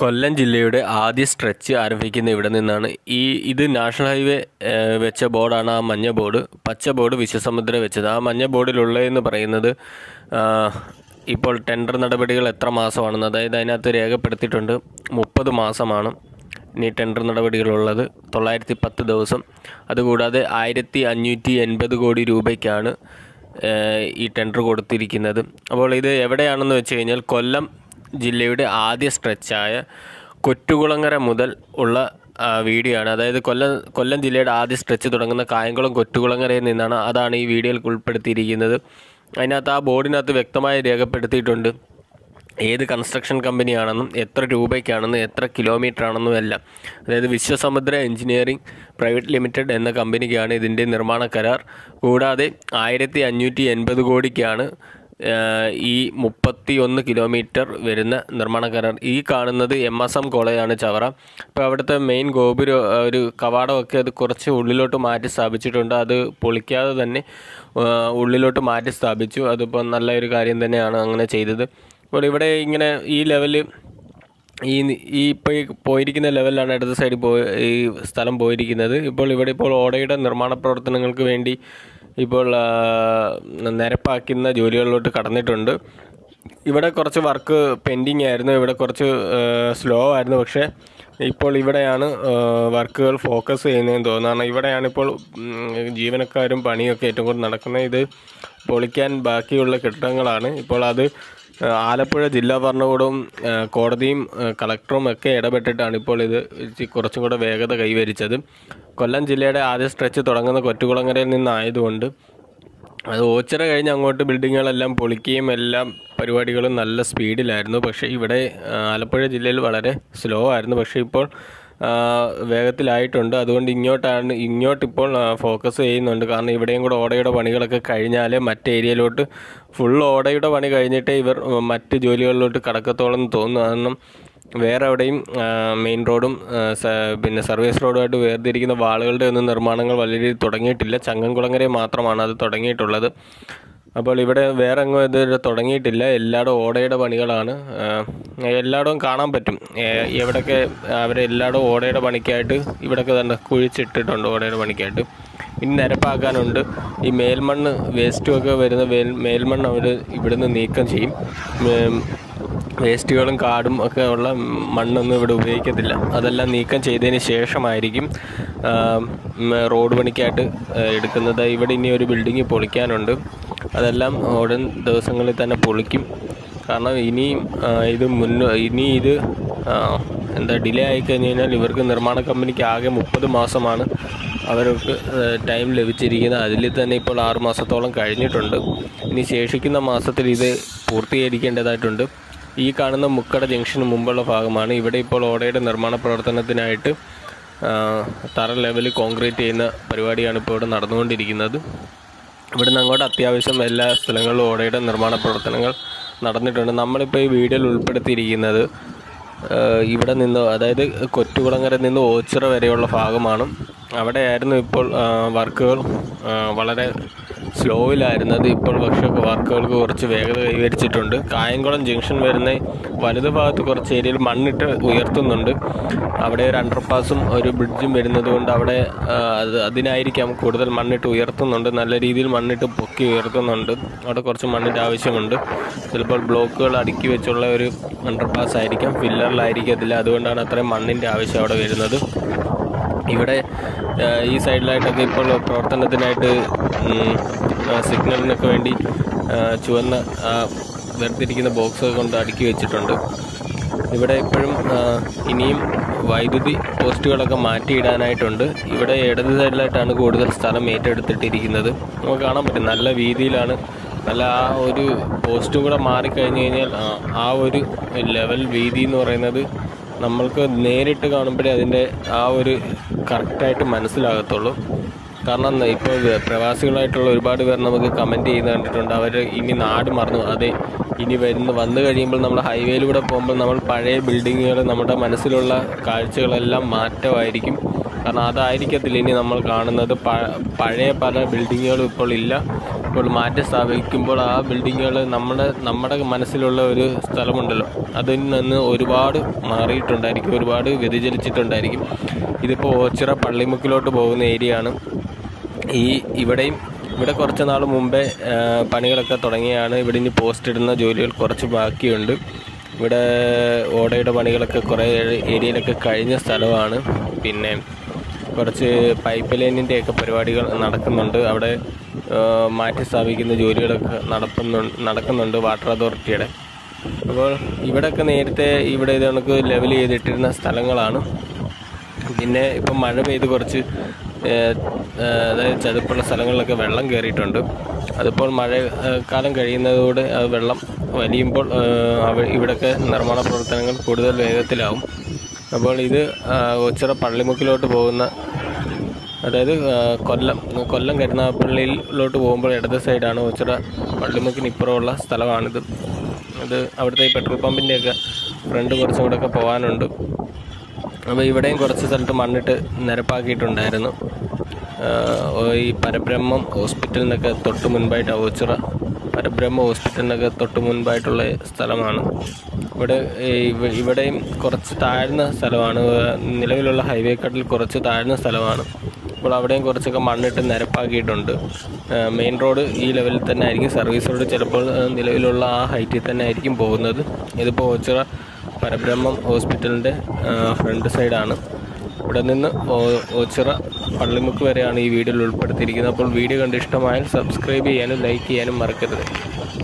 കൊല്ലം ജില്ലയുടെ ആദ്യ സ്ട്രെച്ച് ആരംഭിക്കുന്ന ഇവിടെ നിന്നാണ് ഈ ഇത് നാഷണൽ ഹൈവേ ഏഹ്, വെച്ച ബോർഡാണ് ആ മഞ്ഞ ബോർഡ് പച്ച ബോർഡ് വിശ്വസമുദ്ര വെച്ചത് ആ മഞ്ഞ ബോർഡിലുള്ളതെന്ന് പറയുന്നത് ആഹ്, ഇപ്പോൾ ടെൻഡർ നടപടികൾ എത്ര മാസമാണെന്ന് അതായത് അതിനകത്ത് രേഖപ്പെടുത്തിയിട്ടുണ്ട് മുപ്പത് മാസമാണ് ഇനി ടെൻഡർ നടപടികളുള്ളത് തൊള്ളായിരത്തി പത്ത് ദിവസം അതുകൂടാതെ ആയിരത്തി അഞ്ഞൂറ്റി എൺപത് കോടി രൂപയ്ക്കാണ് ഏഹ്, ഈ ടെൻഡർ കൊടുത്തിരിക്കുന്നത് അപ്പോൾ ഇത് എവിടെയാണെന്ന് വെച്ച് കഴിഞ്ഞാൽ കൊല്ലം ജില്ലയുടെ ആദ്യ സ്ട്രെച്ചായ കൊറ്റുകുളങ്ങര മുതൽ ഉള്ള ആ, വീഡിയോ ആണ് അതായത് കൊല്ലം കൊല്ലം ജില്ലയുടെ ആദ്യ സ്ട്രെച്ച് തുടങ്ങുന്ന കായംകുളം കൊറ്റുകുളങ്ങരയിൽ നിന്നാണ് അതാണ് ഈ വീഡിയോയിൽ ഉൾപ്പെടുത്തിയിരിക്കുന്നത് അതിനകത്ത് ആ ബോർഡിനകത്ത് വ്യക്തമായി രേഖപ്പെടുത്തിയിട്ടുണ്ട് ഏത് കൺസ്ട്രക്ഷൻ കമ്പനിയാണെന്നും എത്ര രൂപയ്ക്കാണെന്നും എത്ര കിലോമീറ്റർ ആണെന്നും എല്ലാം അതായത് വിശ്വസമുദ്ര എഞ്ചിനീയറിംഗ് പ്രൈവറ്റ് ലിമിറ്റഡ് എന്ന കമ്പനിക്കാണ് ഇതിൻ്റെ നിർമ്മാണ കരാർ കൂടാതെ ആയിരത്തി അഞ്ഞൂറ്റി എൺപത് കോടിക്കാണ് ആഹ് ഈ മുപ്പത്തി ഒന്ന് കിലോമീറ്റർ വരുന്ന നിർമ്മാണ കരാർ ഈ കാണുന്നത് എം എസ് എം കോളേജാണ് ചവറ ഇപ്പോൾ അവിടുത്തെ മെയിൻ ഗോപുരം ആഹ് ഒരു കവാടമൊക്കെ അത് കുറച്ച് ഉള്ളിലോട്ട് മാറ്റി സ്ഥാപിച്ചിട്ടുണ്ട് അത് പൊളിക്കാതെ തന്നെ ആഹ് ഉള്ളിലോട്ട് മാറ്റി സ്ഥാപിച്ചു അതിപ്പോൾ നല്ല ഒരു കാര്യം തന്നെയാണ് അങ്ങനെ ചെയ്തത് അപ്പോൾ ഇവിടെ ഇങ്ങനെ ഈ ലെവല് ഈ ഈ ഇപ്പോൾ ഈ പോയിരിക്കുന്ന ലെവലിലാണ് ഇടത് സൈഡിൽ പോയി ഈ സ്ഥലം പോയിരിക്കുന്നത് ഇപ്പോൾ ഇവിടെ ഇപ്പോൾ ഓടയുടെ നിർമ്മാണ പ്രവർത്തനങ്ങൾക്ക് വേണ്ടി ഇപ്പോൾ ആ, നിരപ്പാക്കുന്ന ജോലികളിലോട്ട് കടന്നിട്ടുണ്ട് ഇവിടെ കുറച്ച് വർക്ക് പെൻഡിങ് ആയിരുന്നു ഇവിടെ കുറച്ച് സ്ലോ ആയിരുന്നു പക്ഷേ ഇപ്പോൾ ഇവിടെയാണ് വർക്കുകൾ ഫോക്കസ് ചെയ്യുന്നതെന്ന് തോന്നുന്നു കാരണം ഇവിടെയാണ് ഇപ്പോൾ ഉം, ജീവനക്കാരും പണിയൊക്കെ ഏറ്റവും കൂടുതൽ നടക്കുന്നത് ഇത് പൊളിക്കാൻ ബാക്കിയുള്ള കെട്ടിടങ്ങളാണ് ഇപ്പോൾ അത് ആ, ആലപ്പുഴ ജില്ലാ ഭരണകൂടവും ആ, കോടതിയും ആ, കളക്ടറും ഒക്കെ ഇടപെട്ടിട്ടാണ് ഇപ്പോൾ ഇത് ഇച്ചിരി കുറച്ചും കൂടെ വേഗത കൈവരിച്ചത് കൊല്ലം ജില്ലയുടെ ആദ്യ സ്ട്രെച്ച് തുടങ്ങുന്ന കൊറ്റുകുളങ്ങരയിൽ നിന്നായതുകൊണ്ട് അത് ഓച്ചിറ കഴിഞ്ഞ് അങ്ങോട്ട് ബിൽഡിങ്ങുകളെല്ലാം പൊളിക്കുകയും എല്ലാം പരിപാടികളും നല്ല സ്പീഡിലായിരുന്നു പക്ഷേ ഇവിടെ ആ, ആലപ്പുഴ ജില്ലയിൽ വളരെ സ്ലോ ആയിരുന്നു പക്ഷേ ഇപ്പോൾ ആ, വേഗത്തിലായിട്ടുണ്ട് അതുകൊണ്ട് ഇങ്ങോട്ടാണ് ഇങ്ങോട്ടിപ്പോൾ ഫോക്കസ് ചെയ്യുന്നുണ്ട് കാരണം ഇവിടെയും കൂടെ ഓടയുടെ പണികളൊക്കെ കഴിഞ്ഞാലേ മറ്റ് ഏരിയയിലോട്ട് ഫുൾ ഓടയുടെ പണി കഴിഞ്ഞിട്ടേ ഇവർ ഉം, മറ്റ് ജോലികളിലോട്ട് കടക്കത്തോളം എന്ന് തോന്നുന്നു കാരണം വേറെ എവിടെയും മെയിൻ റോഡും ആ, സ- പിന്നെ സർവീസ് റോഡുമായിട്ട് വേർതിരിക്കുന്ന വാളുകളുടെ ഒന്നും നിർമ്മാണങ്ങൾ വലിയ രീതിയിൽ തുടങ്ങിയിട്ടില്ല ചങ്ങൻകുളങ്ങരയിൽ മാത്രമാണ് അത് തുടങ്ങിയിട്ടുള്ളത് അപ്പോൾ ഇവിടെ വേറെ എങ്ങും ഇത് തുടങ്ങിയിട്ടില്ല എല്ലായിടും ഓടയുടെ പണികളാണ് ആ, എല്ലായിടവും കാണാൻ പറ്റും ഏ, എവിടെയൊക്കെ അവരെല്ലായിടവും ഓടയുടെ പണിക്കായിട്ട് ഇവിടെയൊക്കെ തന്നെ കുഴിച്ചിട്ടിട്ടുണ്ട് ഓടയുടെ പണിക്കായിട്ട് ഇനി നിരപ്പാക്കാനുണ്ട് ഈ മേൽമണ്ണ് വേസ്റ്റും ഒക്കെ വരുന്ന വേൽ- മേൽമണ്ണ് അവർ ഇവിടുന്ന് നീക്കം ചെയ്യും ഉം, വേസ്റ്റുകളും കാടും ഒക്കെ ഉള്ള മണ്ണൊന്നും ഇവിടെ ഉപയോഗിക്കത്തില്ല അതെല്ലാം നീക്കം ചെയ്തതിന് ശേഷമായിരിക്കും ആ, ഉം, റോഡ് പണിക്കായിട്ട് ആ, എടുക്കുന്നത് ഇവിടെ ഇനി ഒരു ബിൽഡിംഗ് പൊളിക്കാനുണ്ട് അതെല്ലാം ഉടൻ ദിവസങ്ങളിൽ തന്നെ പൊളിക്കും കാരണം ഇനിയും ആ, ഇത് മുന്നോ ഇനി ഇത് ആ, എന്താ ഡിലേ ആയി കഴിഞ്ഞ് കഴിഞ്ഞാൽ ഇവർക്ക് നിർമ്മാണ കമ്പനിക്ക് ആകെ മുപ്പത് മാസമാണ് അവർക്ക് ടൈം ലഭിച്ചിരിക്കുന്നത് അതിൽ തന്നെ ഇപ്പോൾ ആറ് മാസത്തോളം കഴിഞ്ഞിട്ടുണ്ട് ഇനി ശേഷിക്കുന്ന മാസത്തിൽ ഇത് പൂർത്തീകരിക്കേണ്ടതായിട്ടുണ്ട് ഈ കാണുന്ന മുക്കട ജംഗ്ഷന് മുമ്പുള്ള ഭാഗമാണ് ഇവിടെ ഇപ്പോൾ ഓടയുടെ നിർമ്മാണ പ്രവർത്തനത്തിനായിട്ട് ആ, തറ ലെവലിൽ കോൺക്രീറ്റ് ചെയ്യുന്ന പരിപാടിയാണ് ഇപ്പോൾ ഇവിടെ നടന്നുകൊണ്ടിരിക്കുന്നത് ഇവിടുന്ന് അങ്ങോട്ട് അത്യാവശ്യം എല്ലാ സ്ഥലങ്ങളിലും ഓടയുടെ നിർമ്മാണ പ്രവർത്തനങ്ങൾ നടന്നിട്ടുണ്ട് നമ്മളിപ്പോൾ ഈ വീഡിയോയിൽ ഉൾപ്പെടുത്തിയിരിക്കുന്നത് ഏഹ് ഇവിടെ നിന്ന് അതായത് കൊറ്റുകുളങ്ങര നിന്ന് ഓച്ചിറ വരെയുള്ള ഭാഗമാണ് അവിടെയായിരുന്നു ഇപ്പോൾ ആ, വർക്കുകൾ ആ, വളരെ സ്ലോയിലായിരുന്നത് ഇപ്പോൾ പക്ഷേ വർക്കുകൾക്ക് കുറച്ച് വേഗത കൈവരിച്ചിട്ടുണ്ട് കായംകുളം ജംഗ്ഷൻ വരുന്ന വലതു ഭാഗത്ത് കുറച്ച് ഏരിയയിൽ മണ്ണിട്ട് ഉയർത്തുന്നുണ്ട് അവിടെ ഒരു അണ്ടർപാസും ഒരു ബ്രിഡ്ജും വരുന്നത് കൊണ്ട് അവിടെ ആ, അത് അതിനായിരിക്കാം കൂടുതൽ മണ്ണിട്ട് ഉയർത്തുന്നുണ്ട് നല്ല രീതിയിൽ മണ്ണിട്ട് പൊക്കി ഉയർത്തുന്നുണ്ട് അവിടെ കുറച്ച് മണ്ണിൻ്റെ ആവശ്യമുണ്ട് ചിലപ്പോൾ ബ്ലോക്കുകൾ അടുക്കി വെച്ചുള്ള ഒരു അണ്ടർപാസ് ആയിരിക്കാം ഫില്ലറിലായിരിക്കത്തില്ല അതുകൊണ്ടാണ് അത്രയും മണ്ണിൻ്റെ ആവശ്യം അവിടെ വരുന്നത് ഇവിടെ ആ, ഈ സൈഡിലായിട്ടൊക്കെ ഇപ്പോൾ പ്രവർത്തനത്തിനായിട്ട് ഉം, ആ, സിഗ്നലിനൊക്കെ വേണ്ടി ആ, ചുവന്ന ആ, വേർതിരിക്കുന്ന ബോക്സ് കൊണ്ട് അടുക്കി വെച്ചിട്ടുണ്ട് ഇവിടെ ഇപ്പോഴും ആ, ഇനിയും വൈദ്യുതി പോസ്റ്റുകളൊക്കെ മാറ്റിയിടാനായിട്ടുണ്ട് ഇവിടെ ഇടത് സൈഡിലായിട്ടാണ് കൂടുതൽ സ്ഥലം ഏറ്റെടുത്തിട്ടിരിക്കുന്നത് നമുക്ക് കാണാൻ പറ്റും നല്ല വീതിയിലാണ് നല്ല ആ ഒരു പോസ്റ്റും കൂടെ മാറിക്കഴിഞ്ഞ് കഴിഞ്ഞാൽ ആ- ആ ഒരു ലെവൽ വീതി എന്ന് പറയുന്നത് നമ്മൾക്ക് നേരിട്ട് കാണുമ്പോഴേ അതിൻ്റെ ആ ഒരു കറക്റ്റായിട്ട് മനസ്സിലാകത്തുള്ളൂ കാരണം ഇപ്പോൾ പ്രവാസികളായിട്ടുള്ള ഒരുപാട് പേർ നമുക്ക് കമൻറ്റ് ചെയ്യുന്ന കണ്ടിട്ടുണ്ട് അവർ ഇനി നാട് മറന്നു അതെ ഇനി വരുന്ന വന്നു കഴിയുമ്പോൾ നമ്മൾ ഹൈവേയിലൂടെ പോകുമ്പോൾ നമ്മൾ പഴയ ബിൽഡിങ്ങുകൾ നമ്മുടെ മനസ്സിലുള്ള കാഴ്ചകളെല്ലാം മാറ്റമായിരിക്കും കാരണം അതായിരിക്കത്തില്ല ഇനി നമ്മൾ കാണുന്നത് പ- പഴയ പല ബിൽഡിങ്ങുകളും ഇപ്പോൾ ഇല്ല ഇപ്പോൾ മാറ്റി സ്ഥാപിക്കുമ്പോൾ ആ ബിൽഡിങ്ങുകൾ നമ്മുടെ നമ്മുടെ മനസ്സിലുള്ള ഒരു സ്ഥലമുണ്ടല്ലോ അതിൽ നിന്ന് ഒരുപാട് മാറിയിട്ടുണ്ടായിരിക്കും ഒരുപാട് വ്യതിചലിച്ചിട്ടുണ്ടായിരിക്കും ഇതിപ്പോൾ ഓച്ചിറ പള്ളിമുക്കിലോട്ട് പോകുന്ന ഏരിയ ആണ് ഈ ഇവിടെയും ഇവിടെ കുറച്ച് നാൾ മുമ്പേ ആ, പണികളൊക്കെ തുടങ്ങിയാണ് ഇവിടെ ഇനി പോസ്റ്റ് ഇടുന്ന ജോലികൾ കുറച്ച് ബാക്കിയുണ്ട് ഇവിടെ ഓടയുടെ പണികളൊക്കെ കുറേ ഏരിയയിലൊക്കെ കഴിഞ്ഞ സ്ഥലമാണ് പിന്നെ കുറച്ച് പൈപ്പ് ലൈനിൻ്റെ ഒക്കെ പരിപാടികൾ നടക്കുന്നുണ്ട് അവിടെ ആ, മാറ്റി സ്ഥാപിക്കുന്ന ജോലികളൊക്കെ നടത്തുന്നു നടക്കുന്നുണ്ട് വാട്ടർ അതോറിറ്റിയുടെ അപ്പോൾ ഇവിടെയൊക്കെ നേരത്തെ ഇവിടെ ഇത് കണക്ക് ലെവൽ ചെയ്തിട്ടിരുന്ന സ്ഥലങ്ങളാണ് പിന്നെ ഇപ്പം മഴ പെയ്ത് കുറച്ച് ഏഹ്, ഏഹ്, അതായത് ചതുപ്പുള്ള സ്ഥലങ്ങളിലൊക്കെ വെള്ളം കയറിയിട്ടുണ്ട് അതിപ്പോൾ മഴ ഏഹ്, കാലം കഴിയുന്നതോടെ ആ വെള്ളം വലിയുമ്പോൾ ഏഹ്, അവ- ഇവിടെയൊക്കെ നിർമ്മാണ പ്രവർത്തനങ്ങൾ കൂടുതൽ വേഗത്തിലാവും അപ്പോൾ ഇത് ആ, ഒച്ചിറ പള്ളിമുക്കിലോട്ട് പോകുന്ന അതായത് ആ, കൊല്ലം കൊല്ലം കരുനാഗപ്പള്ളിയിലോട്ട് പോകുമ്പോൾ ഇടത് സൈഡാണ് ഒച്ചിറ പള്ളിമുക്കിന് ഇപ്പുറമുള്ള സ്ഥലമാണിത് അത് അവിടുത്തെ ഈ പെട്രോൾ പമ്പിൻ്റെയൊക്കെ ഫ്രണ്ട് കുറച്ചും കൂടെ ഒക്കെ പോകാനുണ്ട് അപ്പോൾ ഇവിടെയും കുറച്ച് സ്ഥലത്ത് മണ്ണിട്ട് നിരപ്പാക്കിയിട്ടുണ്ടായിരുന്നു ആഹ് ഈ പരബ്രഹ്മം ഹോസ്പിറ്റലിനൊക്കെ തൊട്ട് മുൻപായിട്ട് ഓച്ചിറ പരബ്രഹ്മ ഹോസ്പിറ്റലിനൊക്കെ തൊട്ട് മുൻപായിട്ടുള്ള സ്ഥലമാണ് ഇവിടെ ഈ ഇവ- ഇവിടെയും കുറച്ച് താഴ്ന്ന സ്ഥലമാണ് നിലവിലുള്ള ഹൈവേക്കട്ടിൽ കുറച്ച് താഴ്ന്ന സ്ഥലമാണ് അപ്പോൾ അവിടെയും കുറച്ചൊക്കെ മണ്ണിട്ട് നിരപ്പാക്കിയിട്ടുണ്ട് മെയിൻ റോഡ് ഈ ലെവലിൽ തന്നെ ആയിരിക്കും സർവീസ് റോഡ് ചിലപ്പോൾ ആ, നിലവിലുള്ള ആ ഹൈറ്റിൽ തന്നെ ആയിരിക്കും പോകുന്നത് ഇതിപ്പോൾ ഓച്ചിറ പരബ്രഹ്മം ഹോസ്പിറ്റലിൻ്റെ ഫ്രണ്ട് സൈഡാണ് ഇവിടെ നിന്ന് ഓ- ഓച്ചിറ പള്ളിമുക്ക് വരെയാണ് ഈ വീഡിയോയിൽ ഉൾപ്പെടുത്തിയിരിക്കുന്നത് അപ്പോൾ വീഡിയോ കണ്ട് ഇഷ്ടമായാൽ സബ്സ്ക്രൈബ് ചെയ്യാനും ലൈക്ക് ചെയ്യാനും മറക്കരുത്